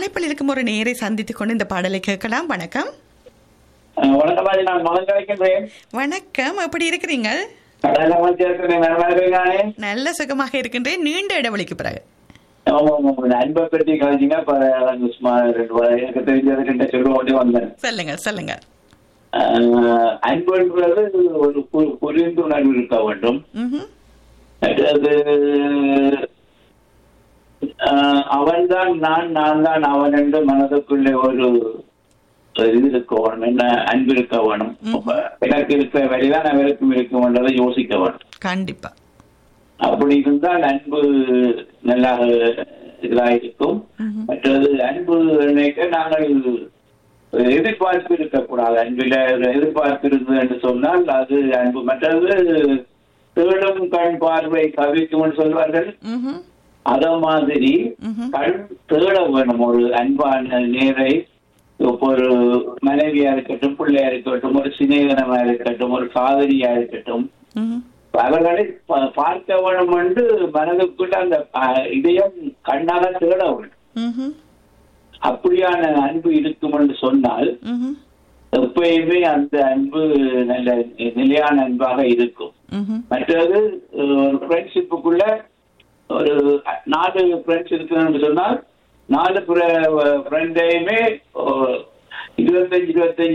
அழைப்பில் இருக்கும் ஒரு நேரை சந்தித்துக் கொண்டு இந்த பாடலை கேட்கலாம் வணக்கம் அஹ் வணக்கம் ராஜி, நான் மகன் கிடைக்கின்றேன் வணக்கம் எப்படி இருக்கிறீங்க கடையில வந்து இருக்கிறேன் வேற மாதிரி நானே நல்ல சுகமாக இருக்கின்றேன் நீண்ட இடைவெளிக்கு பிறகு ஆமா ஆமா ஆமா. அன்பை பற்றி கழிச்சிங்க அப்ப எனக்கு சும்மா ரெண்டு வா- எனக்கு தெரிஞ்சது ரெண்டு சொல்ல ஓடி வந்தேன் சொல்லுங்க சொல்லுங்க அஹ் அன்புன்றது ஒரு பு- புரிந்துணர்வு இருக்க வேண்டும் ம்ஹும். அது அஹ் அவன்தான் நான் நான் தான் அவன் என்று மனதுக்குள்ளே ஒரு ஒரு இது இருக்க வேணும் என்ன அன்பு இருக்க வேணும் எனக்கு இருக்கிற வழிதான் அவருக்கும் இருக்கும்ன்றதை யோசிக்க வேணும் கண்டிப்பா அப்படி இருந்தால் அன்பு நல்லா இதாக இருக்கும் ம்ஹும். மற்றது அன்பு நினைக்க நாங்கள் எதிர்பார்ப்பு இருக்கக்கூடாது அன்பில் எதிர்பார்ப்பு இருந்தது என்று சொன்னால் அது அன்பு மற்றது தேடும் கண் பார்வை கவிக்கும் சொல்வார்கள் ம்ஹும். அத மாதிரி ம்ஹும். கண் தேட வேணும் ஒரு அன்பான நேரை இப்போ ஒரு மனைவியா இருக்கட்டும் பிள்ளையா இருக்கட்டும் ஒரு சிநேகனமா இருக்கட்டும் ஒரு காதலியா இருக்கட்டும் ம்ஹும். அவர்களை ப- பார்க்க வேணும் என்று மனதுக்குள்ள அந்த அஹ், இதயம் கண்ணால தேட வேண்டும் ம்ஹும். அப்படியான அன்பு இருக்கும் என்று சொன்னால் ம்ஹும். எப்பயுமே அந்த அன்பு நல்ல நிலையான அன்பாக இருக்கும் ம்ஹும். மற்றது அஹ், ஒரு ஃப்ரெண்ட்ஷிப்புக்குள்ள ஒரு நாலு ஃப்ரெண்ட்ஸ் இருக்குன்னு சொன்னால் நாலு ஃப்ரெண்டையுமே இருபத்தஞ்சு இருபத்தஞ்சு